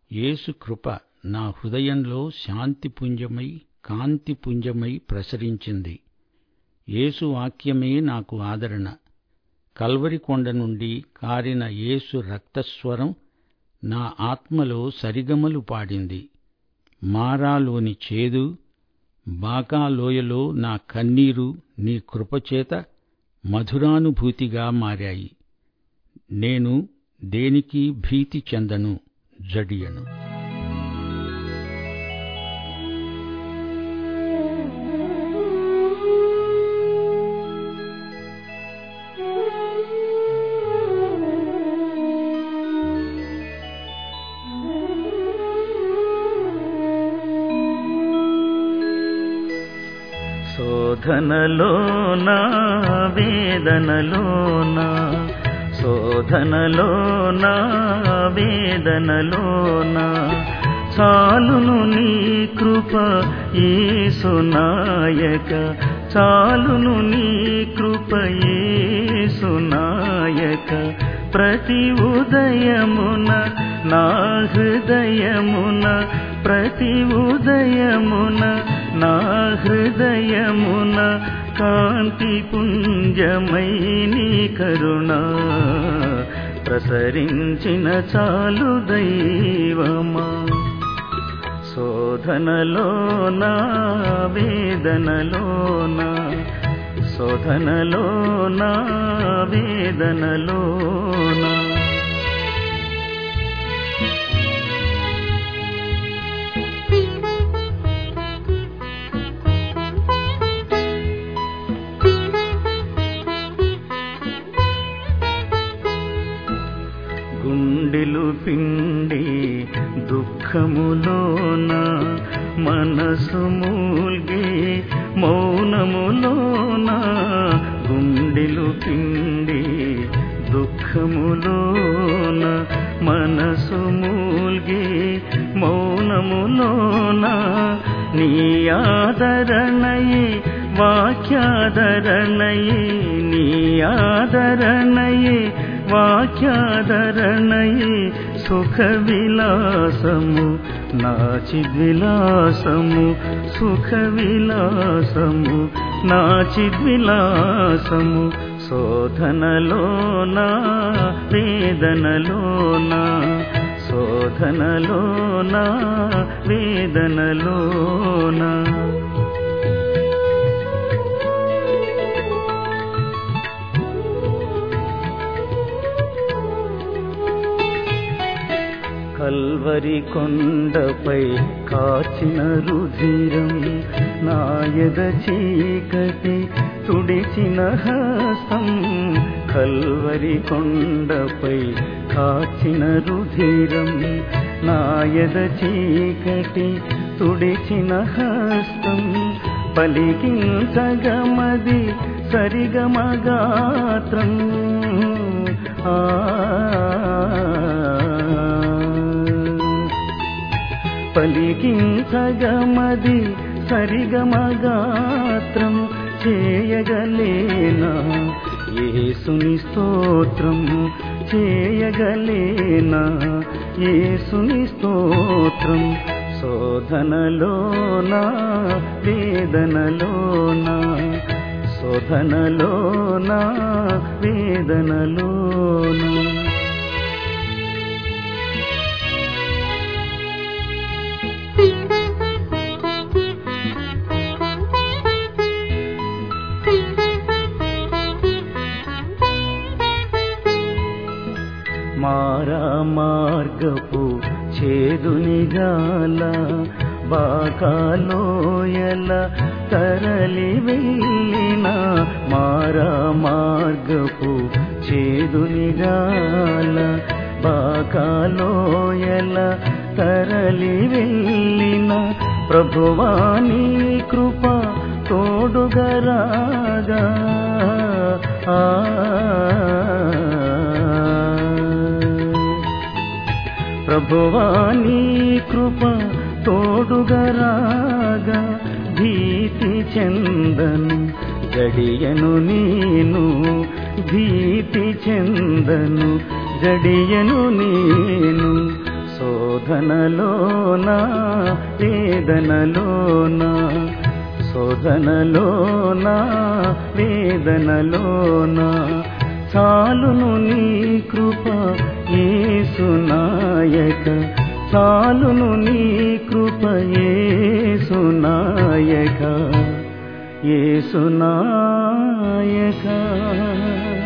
యేసు కృప నా హృదయంలో శాంతిపుంజమై కాంతిపుంజమై ప్రసరించింది యేసు వాక్యమే నాకు ఆదరణ కల్వరి కొండ నుండి కారిన యేసు రక్తస్వరం నా ఆత్మలో సరిగమలు పాడింది మారాలోని చేదు బాకాలోయలో నా కన్నీరు నీ కృపచేత మధురానుభూతిగా మారాయి నేను దేనికి భీతి చెందను జడియను శోధనలోన వేదనలోన శోధనలోన వేదనలోన చాలును నీ కృప ఏసునాయక చాలును నీ కృప ఏసునాయక ప్రతి ఉదయమున నా హృదయమున ప్రతి ఉదయమున నా హృదయమున కాంతి పుంజమై నీ కరుణ ప్రసరించిన చాలు దైవమా శోధనలోన వేదనలోన శోధనలోన వేదనలోన గుండెలు పిండి దుఃఖములోన మనసు మూల్గే మౌనములోన గుండెలు పిండి దుఃఖములోన మనసు మూల్గే మౌనములోన నీ ఆదరణయే వాక్యాదరణయే నీ ఆదరణయే వాక్యాదరణయే సుఖ విలాసము నాచిద్విలాసము సుఖ విలాసము నాచిద్విలాసము శోధనలోన వేదనలోన శోధనలోన వేదనలోన కల్వరి కొండపై కాచిన రుధిరం నాయద చీకటి తుడిచిన హస్తం కల్వరి కొండపై కాచిన రుధిరం నాయద చీకటి తుడిచిన హస్తం పలికించగమది సరిగమగాత్రం ఆ పలికించగమది సరిగమగాత్రం చేయగలేనా ఏసుని స్తోత్రం చేయగలేనా ఏసుని స్తోత్రం శోధనలోన వేదనలోన శోధనలోన వేదనలోన మారా మార్గపు చేదునిగాల బాకాలోయల తరలి వెళ్ళిన మారా మార్గపు చేదునిగాల బాకాలోయల తరలి వెళ్ళిన ప్రభువాని కృప తోడుగరాగా ఆ ప్రభువాని కృప తోడుగరాగా భీతి చెందను గడియను నేను భీతి చెందను గడియను నేను శోధనలోన వేదనలోన శోధనలోన వేదనలోన చాలును నీ కృప ఏసునాయక చాలును నీ కృప ఏసునాయక ఏసునాయక